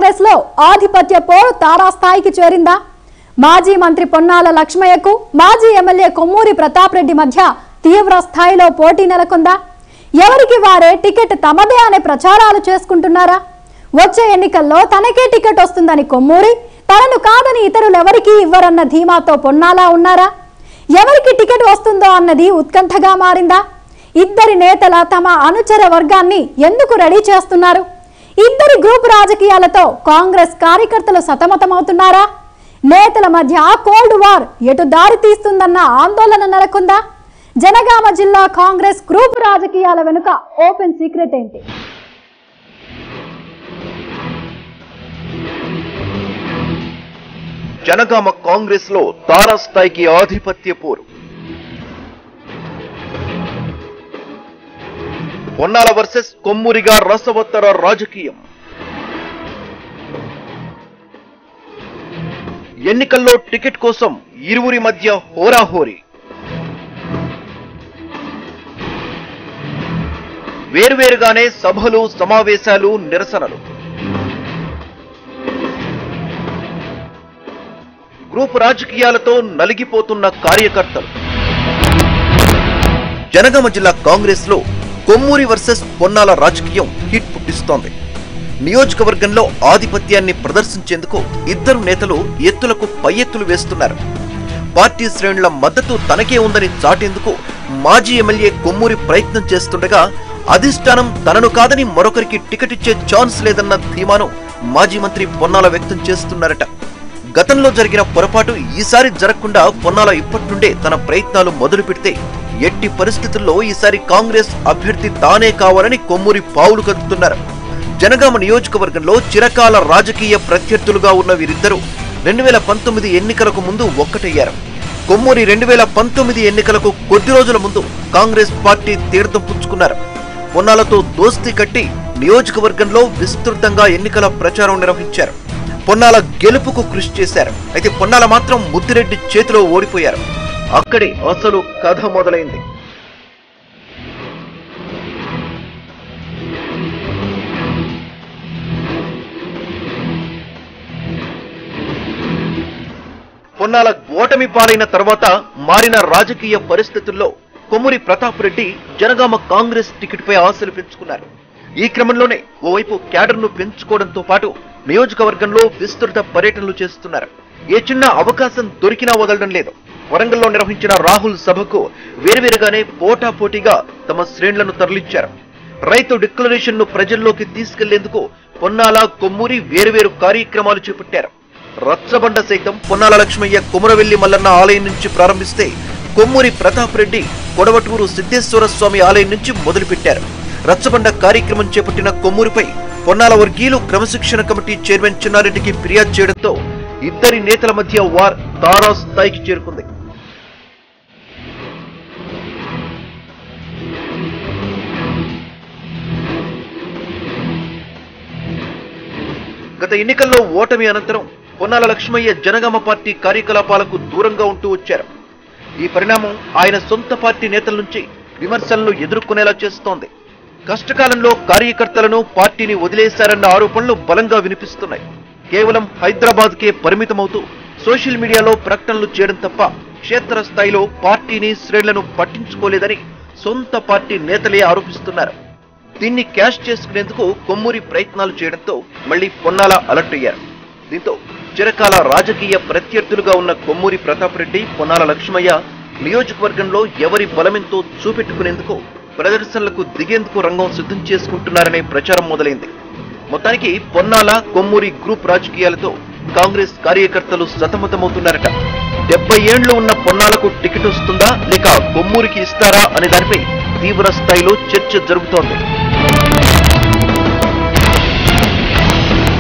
కాంగ్రెస్ లో ఆధిపత్య పోరు తారాస్థాయికి చేరిందా మాజీ మంత్రి పొన్నాల లక్ష్మయ్యకు మాజీ ఎమ్మెల్యే కొమ్మూరి ప్రతాప్ రెడ్డి మధ్య తీవ్ర స్థాయిలో పోటీ నెలకొందా ఎవరికి వారే టికెట్ తమదే అనే ప్రచారాలు చేసుకుంటున్నారా వచ్చే ఎన్నికల్లో తనకే టికెట్ వస్తుందని కొమ్మూరి తనను కాదని ఇతరులెవరికీ ఇవ్వరన్న ధీమాతో పొన్నాలా ఉన్నారా ఎవరికి టికెట్ వస్తుందో అన్నది ఉత్కంఠగా మారిందా ఇద్దరి నేతల తమ అనుచర వర్గాన్ని ఎందుకు రెడీ చేస్తున్నారు ఇద్దరి గ్రూప్ రాజకీయాలతో కాంగ్రెస్ కార్యకర్తలు సతమతమవుతున్నారా నేతల మధ్య కోల్డ్ వార్ ఎటు దారి తీస్తుందన్న ఆందోళన నెలకొందా జనగామ జిల్లా కాంగ్రెస్ గ్రూప్ రాజకీయాల వెనుక ఓపెన్ సీక్రెట్ ఏంటి జనగామ కాంగ్రెస్ లో తారాస్థాయికి ఆధిపత్య పోరు పొన్నాల వర్సెస్ కొమ్మురిగా రసవత్తర రాజకీయం ఎన్నికల్లో టికెట్ కోసం ఇరువురి మధ్య హోరాహోరీ వేరువేరుగానే సభలు సమావేశాలు నిరసనలు గ్రూప్ రాజకీయాలతో నలిగిపోతున్న కార్యకర్తలు జనగామ జిల్లా కాంగ్రెస్ లో కొమ్మూరి వర్సెస్ పొన్నాల రాజకీయం హిట్ పుట్టిస్తోంది నియోజకవర్గంలో ఆధిపత్యాన్ని ప్రదర్శించేందుకు ఇద్దరు నేతలు ఎత్తులకు పై ఎత్తులు వేస్తున్నారు పార్టీ శ్రేణుల మద్దతు తనకే ఉందని చాటేందుకు మాజీ ఎమ్మెల్యే కొమ్మూరి ప్రయత్నం చేస్తుండగా అధిష్టానం తనను కాదని మరొకరికి టికెట్ ఇచ్చే ఛాన్స్ లేదన్న ధీమాను మాజీ మంత్రి పొన్నాల వ్యక్తం చేస్తున్నారట గతంలో జరిగిన పొరపాటు ఈసారి జరగకుండా పొన్నాల ఇప్పటి నుండే తన ప్రయత్నాలు మొదలు పెడితే ఎట్టి పరిస్థితుల్లో ఈసారి కాంగ్రెస్ అభ్యర్థి తానే కావాలని కొమ్మూరి పావులు కదుపుతున్నారు జనగామ నియోజకవర్గంలో చిరకాల రాజకీయ ప్రత్యర్థులుగా ఉన్న వీరిద్దరూ రెండు వేల పంతొమ్మిది ఎన్నికలకు ముందు ఒక్కటయ్యారు కొమ్మూరి రెండు వేల పంతొమ్మిది ఎన్నికలకు కొద్ది రోజుల ముందు కాంగ్రెస్ పార్టీ తీర్థం పుచ్చుకున్నారు పొన్నాలతో దోస్తీ కట్టి నియోజకవర్గంలో విస్తృతంగా ఎన్నికల ప్రచారం నిర్వహించారు పొన్నాల గెలుపుకు కృషి చేశారు అయితే పొన్నాల మాత్రం ముద్దిరెడ్డి చేతిలో ఓడిపోయారు అక్కడే అసలు కథ మొదలైంది పొన్నాల ఓటమి పాలైన తర్వాత మారిన రాజకీయ పరిస్థితుల్లో కొమ్మూరి ప్రతాప్ రెడ్డి జనగామ కాంగ్రెస్ టికెట్ పై ఆశలు పెంచుకున్నారు ఈ క్రమంలోనే ఓవైపు క్యాడర్ను పెంచుకోవడంతో పాటు నియోజకవర్గంలో విస్తృత పర్యటనలు చేస్తున్నారు ఏ చిన్న అవకాశం దొరికినా వదలడం లేదు వరంగల్లో నిర్వహించిన రాహుల్ సభకు వేరువేరుగానే పోటాపోటీగా తమ శ్రేణులను తరలించారు రైతు డిక్లరేషన్ ను ప్రజల్లోకి తీసుకెళ్లేందుకు పొన్నాల కొమ్మూరి వేరువేరు కార్యక్రమాలు చేపట్టారు రచ్చబండ సైతం పొన్నాల లక్ష్మయ్య కుమరవెల్లి మల్లన్న ఆలయం నుంచి ప్రారంభిస్తే కొమ్మూరి ప్రతాప్ రెడ్డి కొడవటూరు సిద్ధేశ్వర స్వామి ఆలయం నుంచి మొదలుపెట్టారు రచ్చబండ కార్యక్రమం చేపట్టిన కొమ్మూరిపై పొన్నాల వర్గీయులు క్రమశిక్షణ కమిటీ చైర్మన్ చిన్నారెడ్డికి ఫిర్యాదు చేయడంతో ఇద్దరి నేతల మధ్య వార్ తారాస్థాయికి చేరుకుంది గత ఎన్నికల్లో ఓటమి అనంతరం పొన్నాల లక్ష్మయ్య జనగామ పార్టీ కార్యకలాపాలకు దూరంగా ఉంటూ వచ్చారు ఈ పరిణామం ఆయన సొంత పార్టీ నేతల నుంచి విమర్శలను ఎదుర్కొనేలా చేస్తోంది కష్టకాలంలో కార్యకర్తలను పార్టీని వదిలేశారన్న ఆరోపణలు బలంగా వినిపిస్తున్నాయి కేవలం హైదరాబాద్ కే పరిమితమవుతూ సోషల్ మీడియాలో ప్రకటనలు చేయడం తప్ప క్షేత్రస్థాయిలో పార్టీని శ్రేణులను పట్టించుకోలేదని సొంత పార్టీ నేతలే ఆరోపిస్తున్నారు దీన్ని క్యాష్ చేసుకునేందుకు కొమ్మూరి ప్రయత్నాలు చేయడంతో మళ్లీ పొన్నాల అలర్ట్ అయ్యారు దీంతో చిరకాల రాజకీయ ప్రత్యర్థులుగా ఉన్న కొమ్మూరి ప్రతాప్ రెడ్డి పొన్నాల లక్ష్మయ్య నియోజకవర్గంలో ఎవరి బలమెంతో చూపెట్టుకునేందుకు ప్రదర్శనలకు దిగేందుకు రంగం సిద్ధం చేసుకుంటున్నారనే ప్రచారం మొదలైంది మొత్తానికి పొన్నాల కొమ్మూరి గ్రూప్ రాజకీయాలతో కాంగ్రెస్ కార్యకర్తలు సతమతమవుతున్నారట డెబ్బై ఏండ్లు ఉన్న పొన్నాలకు టికెట్ వస్తుందా లేక కొమ్మూరికి ఇస్తారా అనే దానిపై తీవ్ర స్థాయిలో చర్చ జరుగుతోంది